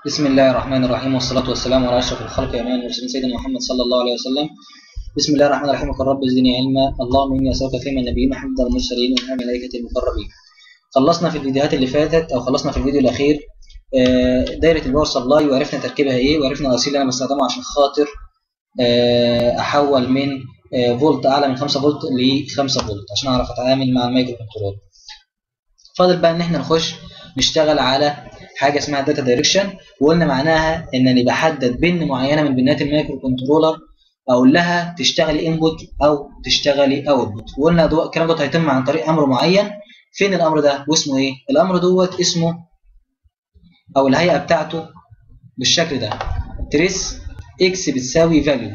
بسم الله الرحمن الرحيم والصلاة والسلام على أشرف الخلق أمان المرسلين سيدنا محمد صلى الله عليه وسلم بسم الله الرحمن الرحيم وقال رب زدني علما اللهم إني أسألك فيما النبيين حمد المرسلين ومن الملائكة المقربين خلصنا في الفيديوهات اللي فاتت أو خلصنا في الفيديو الأخير آه، دايرة الباور سبلاي وعرفنا تركيبها إيه وعرفنا الوسيلة اللي أنا بستخدمها عشان خاطر آه، أحول من آه، فولت أعلى من 5 فولت ل 5 فولت عشان أعرف أتعامل مع المايكرو كنترول فاضل بقى إن إحنا نخش نشتغل على حاجه اسمها داتا دايركشن وقلنا معناها انني بحدد بن معينه من بنات المايكرو كنترولر اقول لها تشتغلي انبوت او تشتغلي اوتبوت وقلنا دو... الكلام ده هيتم عن طريق امر معين فين الامر ده واسمه ايه الامر دوت اسمه او الهيئه بتاعته بالشكل ده تريس اكس بتساوي فاليو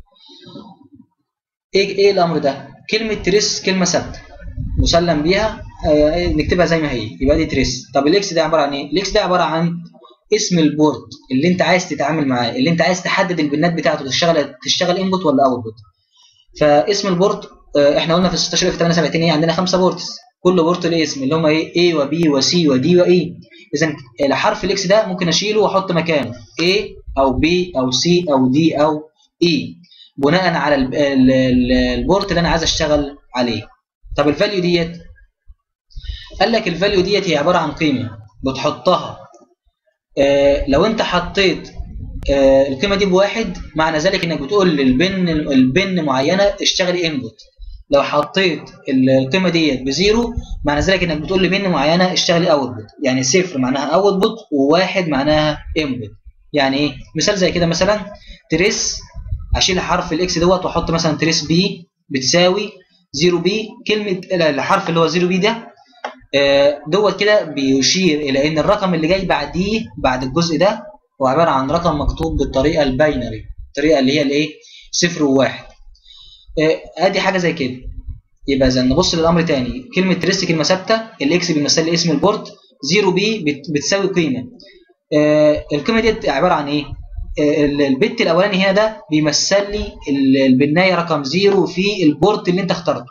ايه ايه الامر ده كلمه تريس كلمه ثابته مسلم بيها آه، نكتبها زي ما هي يبقى دي تريس طب الاكس ده عباره عن ايه الاكس ده عباره عن اسم البورد اللي انت عايز تتعامل معاه اللي انت عايز تحدد البنات بتاعته تشتغل تشتغل انبوت ولا اوتبوت فاسم البورد آه، احنا قلنا في 16 اف 8 ايه عندنا خمسه بوردز كل بورد له اسم اللي هم ايه A وB وC وD وE اذا الحرف الاكس ده ممكن اشيله واحط مكانه A او B او C او D او E بناء على ال- ال- ال- البورد اللي انا عايز اشتغل عليه طب الفاليو ديت قال لك الفاليو ديت هي عباره عن قيمه بتحطها آه لو انت حطيت آه القيمه دي بواحد معنى ذلك انك بتقول للبن البن معينه اشتغلي انبوت لو حطيت ال- القيمه ديت بزيرو معنى ذلك انك بتقول لبن معينه اشتغلي اوتبوت يعني صفر معناها اوتبوت وواحد معناها انبوت يعني ايه مثال زي كده مثلا تريس اشيل حرف الاكس دوت واحط مثلا تريس بي بتساوي 0 بي كلمه الحرف اللي هو 0 بي ده آه، دوت كده بيشير الى ان الرقم اللي جاي بعديه بعد الجزء ده هو عباره عن رقم مكتوب بالطريقه الباينري الطريقه اللي هي الايه صفر وواحد آه، ادي حاجه زي كده يبقى اذا نبص للامر تاني كلمه تريس كلمه ثابته الاكس بيمثل لي اسم البورد 0 بي بت- بتساوي قيمه آه، القيمه دي عباره عن ايه آه، ال- البت الاولاني هنا ده بيمثل لي ال- البنايه رقم 0 في البورد اللي انت اخترته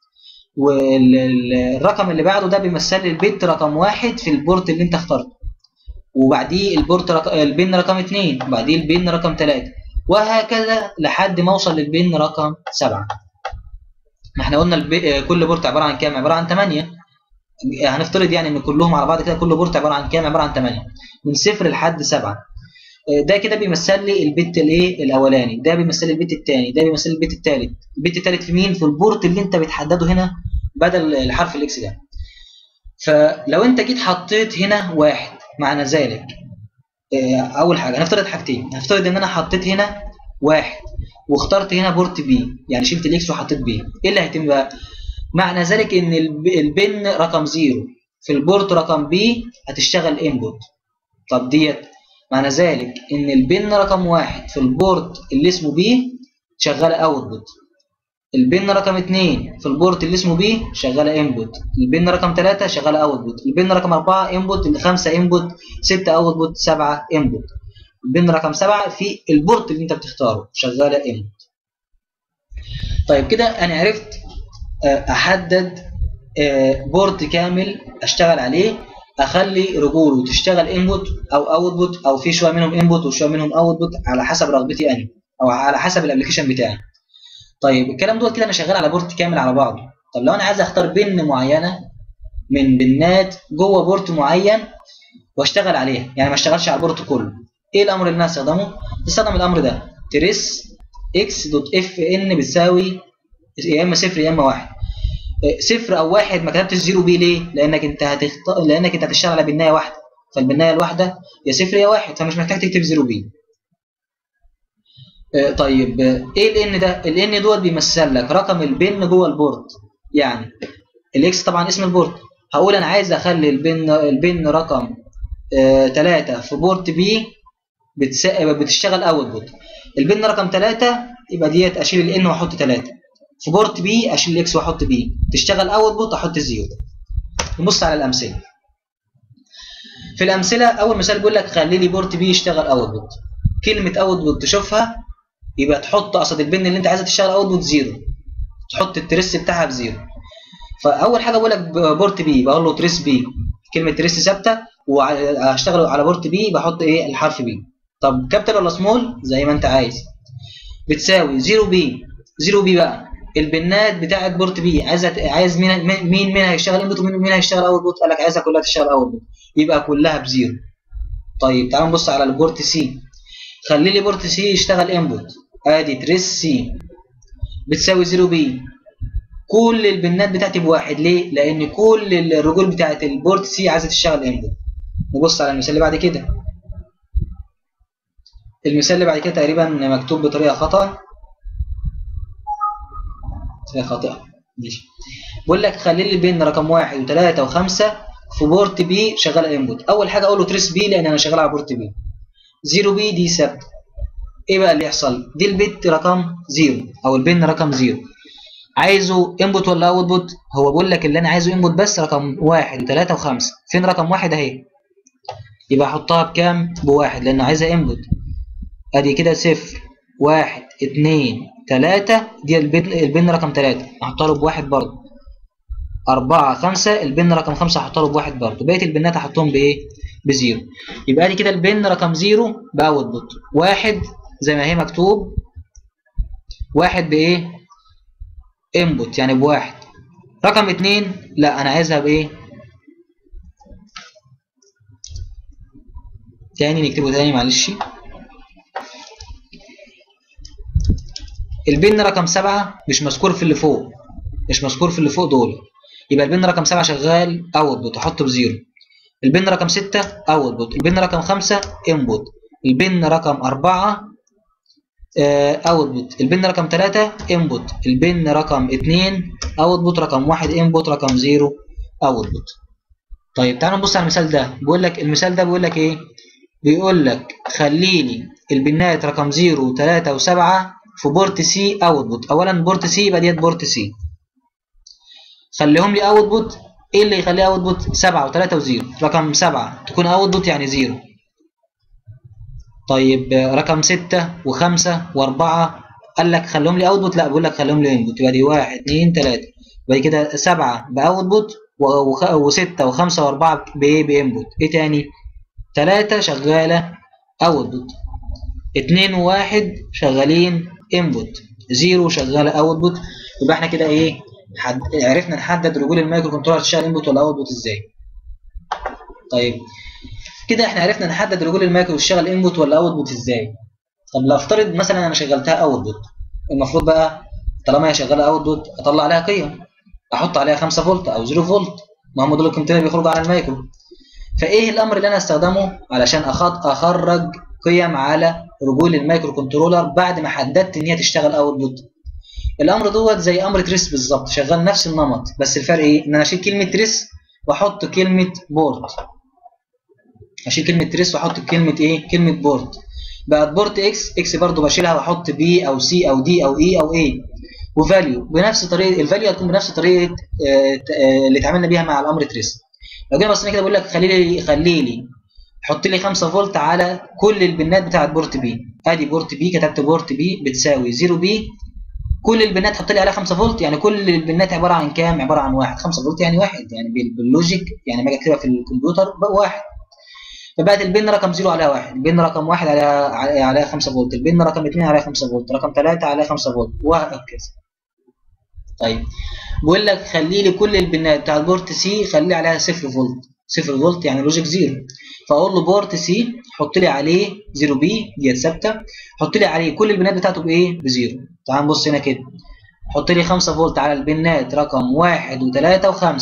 والرقم اللي بعده ده بيمثل لي البت رقم واحد في البورت اللي انت اخترته وبعديه البورت رق... البن رقم اتنين وبعديه البن رقم تلاته وهكذا لحد ما اوصل للبن رقم سبعه ما احنا قلنا الب... كل بورت عباره عن كام؟ عباره عن 8 هنفترض يعني ان كلهم على بعض كده كل بورت عباره عن كام؟ عباره عن 8 من صفر لحد سبعه ده كده بيمثل لي البت الايه الاولاني ده بيمثل لي البت الثاني ده بيمثل لي البت الثالث البت الثالث في مين في البورت اللي انت بتحدده هنا بدل الحرف الاكس ده فلو انت جيت حطيت هنا واحد معنى ذلك آه، اول حاجه هنفترض حاجتين هنفترض ان انا حطيت هنا واحد واخترت هنا بورت بي يعني شلت الاكس وحطيت بي ايه اللي هيتم بقى معنى ذلك ان الب- البن رقم زيرو في البورت رقم بي هتشتغل انبوت طب ديت معنى ذلك ان البن رقم واحد في البورت اللي اسمه بي شغاله اوتبوت البن رقم 2 في البورت اللي اسمه بي شغاله انبوت البن رقم 3 شغاله اوتبوت البن رقم 4 انبوت الخمسه انبوت 6 اوتبوت 7 انبوت البن رقم 7 في البورت اللي انت بتختاره شغاله انبوت طيب كده انا عرفت آه، احدد آه، بورت كامل اشتغل عليه اخلي رجوله تشتغل انبوت او اوتبوت او في شويه منهم انبوت وشويه منهم اوتبوت على حسب رغبتي انا او على حسب الابلكيشن بتاعي طيب الكلام دوت كده انا شغال على بورت كامل على بعضه طب لو انا عايز اختار بن معينه من بنات جوه بورت معين واشتغل عليها يعني ما اشتغلش على البورت كله ايه الامر اللي انا هستخدمه استخدم الامر ده تريس اكس دوت اف ان بتساوي يا اما صفر يا اما واحد إيه، صفر او واحد ما كتبتش زيرو بي ليه لانك انت هتختار لانك انت هتشتغل على بنايه واحده فالبنايه الواحده يا صفر يا واحد فمش محتاج تكتب زيرو بي آه، طيب آه، ايه الان ده الان دوت بيمثل لك رقم البن جوه البورد يعني الاكس طبعا اسم البورد هقول انا عايز اخلي البن البن رقم 3 في بورت بي بتشتغل اوتبوت البن رقم 3 يبقى ديت اشيل الان واحط 3 في بورت بي اشيل الاكس واحط بي تشتغل اوتبوت احط زيرو نبص على الامثله في الامثله اول مثال بيقول لك خلي لي بورت بي يشتغل اوتبوت كلمه اوتبوت تشوفها يبقى تحط قصد البن اللي انت عايزها تشتغل اوتبوت زيرو تحط التريس بتاعها بزيرو فاول حاجه بقول لك بورت بي بقول له تريس بي كلمه تريس ثابته وهشتغل على بورت بي بحط ايه الحرف بي طب كابيتال ولا سمول زي ما انت عايز بتساوي 0 بي 0 بي بقى البنات بتاعت بورت بي عايز عايز مين مين مين هيشتغل انبوت ومين مين هيشتغل اوت بوت قال لك عايزها كلها تشتغل اوت بوت يبقى كلها بزيرو طيب تعال نبص على البورت سي خلي لي بورت سي يشتغل انبوت ادي تريس سي بتساوي 0 بي كل البنات بتاعتي بواحد ليه؟ لان كل الرجول بتاعت البورت سي عايزه تشتغل انبوت نبص على المثال اللي بعد كده المثال اللي بعد كده تقريبا مكتوب بطريقه خطا طريقه خاطئه ماشي بقول لك خلي لي بين رقم واحد وثلاثه وخمسه في بورت بي شغال انبوت اول حاجه اقول له تريس بي لان انا شغال على بورت بي 0 بي دي ثابته ايه بقى اللي يحصل دي البت رقم 0 او البن رقم 0 عايزه انبوت ولا اوتبوت هو بيقول لك اللي انا عايزه انبوت بس رقم واحد وثلاثة وخمسة فين رقم واحد اهي يبقى احطها بكام بواحد لان عايزها انبوت ادي كده صفر واحد اتنين تلاتة دي البن, البن رقم تلاتة احطها له بواحد برضه أربعة خمسة البن رقم خمسة احطها له بواحد برضه بقية البنات احطهم بايه بزيرو يبقى ادي كده البن رقم زيرو باوتبوت واحد زي ما هي مكتوب واحد بايه انبوت يعني بواحد رقم اتنين لا انا عايزها بايه تاني نكتبه تاني معلش البن رقم سبعة مش مذكور في اللي فوق مش مذكور في اللي فوق دول يبقى البن رقم سبعة شغال اوتبوت احطه بزيرو البن رقم ستة اوتبوت البن رقم خمسة انبوت البن رقم أربعة اوتبوت البن رقم 3 انبوت البن رقم 2 اوتبوت رقم 1 انبوت رقم 0 اوتبوت طيب تعالوا نبص على المثال ده بيقول لك المثال ده بيقول لك ايه بيقول لك خلي لي البنات رقم 0 و3 و7 في بورت سي اوتبوت اولا بورت سي يبقى ديت بورت سي خليهم لي اوتبوت ايه اللي يخليها اوتبوت 7 و3 و0 رقم 7 تكون اوتبوت يعني 0 طيب رقم 6 و5 و4 قال لك خليهم لي اوتبوت لا بقول لك خليهم لي انبوت يبقى دي 1 2 3 بعد كده 7 باوتبوت و6 و5 و4 بايه بانبوت ايه تاني 3 شغاله اوتبوت 2 و1 شغالين انبوت 0 شغاله اوتبوت يبقى احنا كده ايه حد... عرفنا نحدد رجول المايكرو كنترولر تشتغل انبوت ولا اوتبوت ازاي طيب كده احنا عرفنا نحدد رجول المايكرو تشتغل انبوت ولا اوتبوت ازاي طب لو افترض مثلا انا شغلتها اوتبوت المفروض بقى طالما هي شغاله اوتبوت اطلع عليها قيم احط عليها 5 فولت او 0 فولت ما هم دول القيمتين اللي بيخرجوا على المايكرو فايه الامر اللي انا استخدمه علشان اخرج قيم على رجول المايكرو كنترولر بعد ما حددت ان هي تشتغل اوتبوت الامر دوت زي امر تريس بالظبط شغال نفس النمط بس الفرق ايه ان انا اشيل كلمه تريس واحط كلمه بورت اشيل كلمه تريس واحط كلمه ايه كلمه بورت بقت بورت اكس اكس برضو بشيلها واحط بي او سي او دي او اي او اي وفاليو بنفس طريقه الفاليو هتكون بنفس طريقه اللي اتعاملنا بيها مع الامر تريس لو جينا بصينا كده بقول لك خلي لي خلي لي حط لي 5 فولت على كل البنات بتاعت بورت بي ادي بورت بي كتبت بورت بي بتساوي 0 بي كل البنات حط لي عليها 5 فولت يعني كل البنات عباره عن كام عباره عن واحد 5 فولت يعني واحد يعني باللوجيك يعني لما اجي اكتبها في الكمبيوتر بقى واحد فبقت البن رقم 0 عليها 1 البن رقم 1 عليها عليها 5 فولت البن رقم 2 عليها 5 فولت رقم 3 عليها 5 فولت وهكذا طيب بيقول لك خلي لي كل البنات بتاع البورت سي خلي عليها 0 فولت 0 فولت يعني لوجيك 0 فاقول له بورت سي حط لي عليه 0 بي ديت ثابته حط لي عليه كل البنات بتاعته بايه بزيرو تعال نبص هنا كده حط لي 5 فولت على البنات رقم 1 و3 و5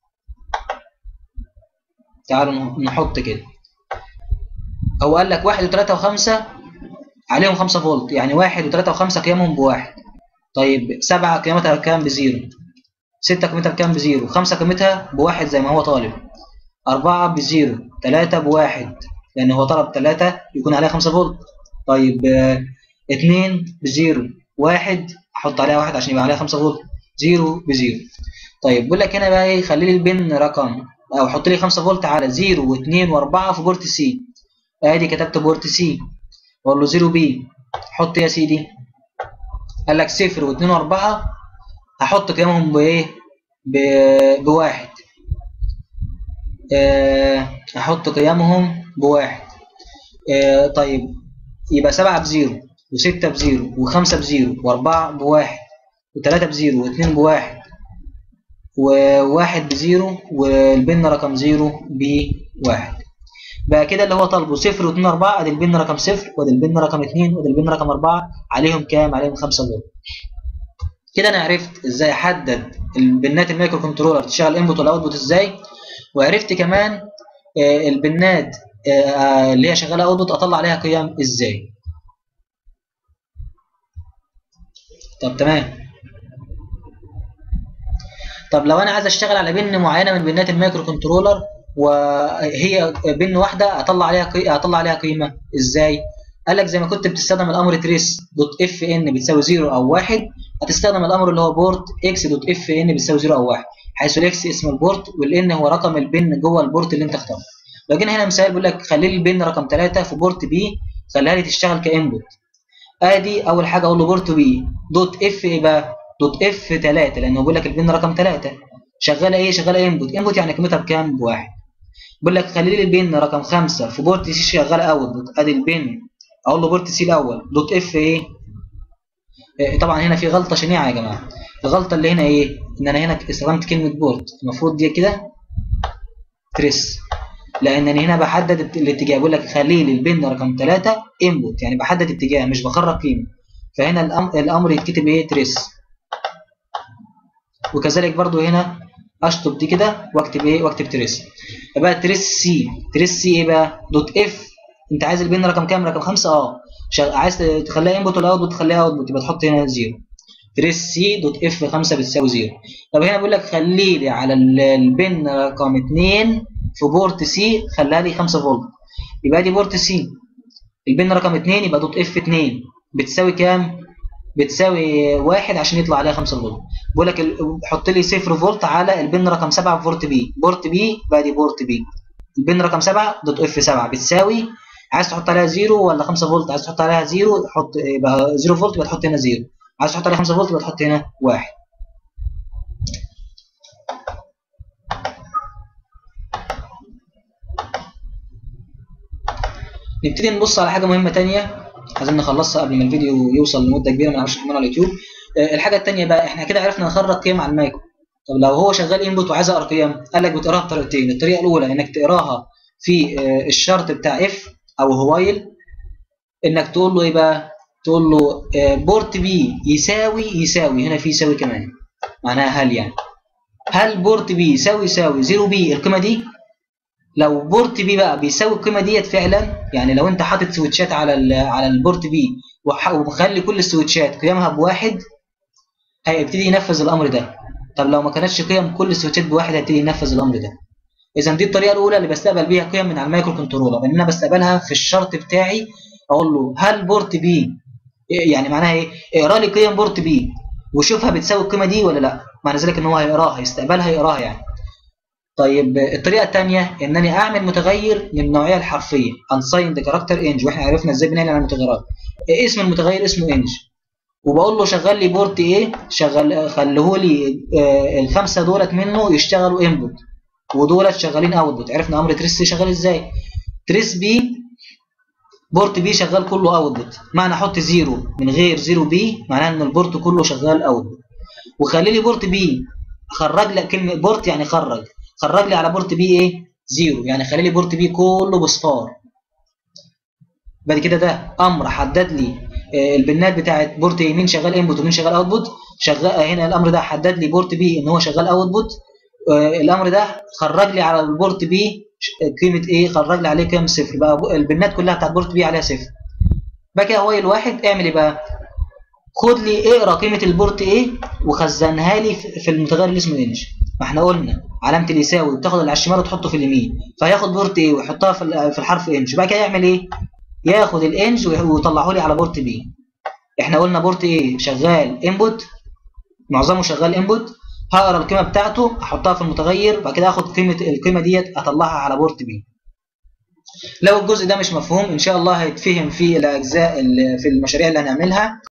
تعالوا نحط كده هو قال لك 1 و3 و5 عليهم 5 فولت يعني 1 و3 و5 قيمهم بواحد طيب 7 قيمتها كام بزيرو 6 قيمتها بكام بزيرو 5 قيمتها بواحد زي ما هو طالب 4 بزيرو 3 بواحد لان هو طلب 3 يكون عليها 5 فولت طيب 2 بزيرو 1 احط عليها 1 عشان يبقى عليها 5 فولت 0 بزيرو طيب بيقول لك هنا بقى ايه خلي لي البن رقم او حط لي 5 فولت على 0 و2 و4 في بورت سي ادي كتبت بورت سي واقول له 0 بي حط يا سيدي قال لك 0 و2 و4 هحط قيمهم بايه بواحد آه، احط قيمهم بواحد آه، طيب يبقى سبعة بزيرو وستة بزيرو وخمسة بزيرو وأربعة بواحد وتلاتة بزيرو واتنين بواحد وواحد بزيرو والبن رقم زيرو بواحد بقى كده اللي هو طالبه صفر واتنين أربعة ادي البن رقم صفر وادي البن رقم اتنين وادي البن رقم أربعة عليهم كام؟ عليهم خمسة فولت كده أنا عرفت ازاي أحدد البنات المايكرو كنترولر تشتغل انبوت ولا اوتبوت ازاي وعرفت كمان آه، البنات آه، اللي هي شغالة اوتبوت اطلع عليها قيم ازاي طب تمام طب لو انا عايز اشتغل على بن معينه من بنات المايكرو كنترولر وهي بن واحده اطلع عليها قي... اطلع عليها قيمه ازاي قال لك زي ما كنت بتستخدم الامر تريس دوت اف ان بتساوي 0 او 1 هتستخدم الامر اللي هو بورت اكس دوت اف ان بتساوي 0 او 1 حيث الاكس اسم البورت والان هو رقم البن جوه البورت اللي انت اخترته لو جينا هنا مثال بيقول لك خلي لي البن رقم 3 في بورت بي خليها لي تشتغل كانبوت ادي اول حاجه اقول له بورت بي دوت اف ايه بقى دوت اف 3 لانه بيقول لك البن رقم 3 شغاله ايه شغاله انبوت انبوت يعني قيمتها بكام بواحد بيقول لك خلي لي البن رقم 5 في بورت سي شغاله اوتبوت ادي البن اقول له بورت سي الاول دوت اف ايه إيه، طبعا هنا في غلطه شنيعه يا جماعه الغلطه اللي هنا ايه ان انا هنا استخدمت كلمه بورت المفروض دي كده تريس لانني هنا بحدد الاتجاه بقول لك خلي لي البن رقم 3 انبوت يعني بحدد اتجاه مش بخرج قيمه فهنا الامر, الأمر يتكتب ايه تريس وكذلك برضو هنا اشطب دي كده واكتب ايه واكتب تريس يبقى تريس سي تريس سي ايه بقى دوت اف انت عايز البن رقم كام رقم 5 اه شغ... عايز تخليها انبوت ولا اوتبوت تخليها اوتبوت يبقى تحط هنا زيرو تريس سي دوت اف 5 بتساوي زيرو طب هنا بيقول لك خلي لي على البن رقم 2 في بورت سي خليها لي 5 فولت يبقى دي بورت سي البن رقم 2 يبقى دوت اف 2 بتساوي كام بتساوي واحد عشان يطلع عليها 5 فولت بقول لك حط لي 0 فولت على البن رقم 7 في بورت بي بورت بي بقى دي بورت بي البن رقم 7 دوت اف 7 بتساوي عايز تحط عليها 0 ولا 5 فولت عايز تحط عليها 0 حط يبقى 0 فولت يبقى تحط هنا 0 عايز تحط عليها 5 فولت يبقى تحط هنا 1 نبتدي نبص على حاجه مهمه ثانيه عايزين نخلصها قبل ما الفيديو يوصل لمده كبيره ما نعرفش نحمله على اليوتيوب الحاجه الثانيه بقى احنا كده عرفنا نخرج قيم على المايكرو طب لو هو شغال انبوت وعايز اقرا قيم قال لك بتقراها بطريقتين الطريقه الاولى انك تقراها في الشرط بتاع اف او هوايل انك تقول له ايه بقى تقول له بورت بي يساوي يساوي هنا في يساوي كمان معناها هل يعني هل بورت بي يساوي يساوي 0 بي القيمه دي لو بورت بي بقى بيساوي القيمه ديت فعلا يعني لو انت حاطط سويتشات على على البورت بي ومخلي كل السويتشات قيمها بواحد هيبتدي ينفذ الامر ده طب لو ما كانتش قيم كل السويتشات بواحد هيبتدي ينفذ الامر ده اذا دي الطريقه الاولى اللي بستقبل بيها قيم من على المايكرو كنترولر ان انا بستقبلها في الشرط بتاعي اقول له هل بورت بي يعني معناها ايه اقرا لي قيم بورت بي وشوفها بتساوي القيمه دي ولا لا معنى ذلك ان هو هيقراها يستقبلها يقراها يعني طيب الطريقه الثانيه ان انا اعمل متغير من النوعيه الحرفيه unsigned character انج واحنا عرفنا ازاي بنعمل على المتغيرات اسم المتغير اسمه انج وبقول له شغل لي بورت ايه شغل خليه لي آه الخمسه دولت منه يشتغلوا انبوت ودولت شغالين اوتبوت عرفنا امر تريس شغال ازاي تريس بي بورت بي شغال كله اوتبوت معنى احط زيرو من غير زيرو بي معناه ان البورت كله شغال اوتبوت وخلي لي بورت بي خرج لك كلمه بورت يعني خرج خرج لي على بورت بي ايه زيرو يعني خلي لي بورت بي كله بصفار بعد كده ده امر حدد لي البنات بتاعت بورت يمين شغال انبوت ومين شغال اوتبوت شغال هنا الامر ده حدد لي بورت بي ان هو شغال اوتبوت الامر ده خرج لي على البورت بي قيمه ايه خرج لي عليه كام صفر بقى البنات كلها بتاعت بورت بي عليها صفر بقى كده هو الواحد اعمل ايه بقى خد لي اقرا قيمه البورت ايه وخزنها لي في المتغير اللي اسمه انج ما احنا قلنا علامه اليساوي بتاخد اللي على الشمال وتحطه في اليمين فهياخد بورت ايه ويحطها في الحرف انج بقى كده يعمل ايه ياخد الانج ويطلعه لي على بورت بي احنا قلنا بورت ايه شغال انبوت معظمه شغال انبوت هقرا القيمه بتاعته احطها في المتغير وبعد كده اخد قيمه القيمه ديت اطلعها على بورت بي لو الجزء ده مش مفهوم ان شاء الله هيتفهم في الاجزاء في المشاريع اللي هنعملها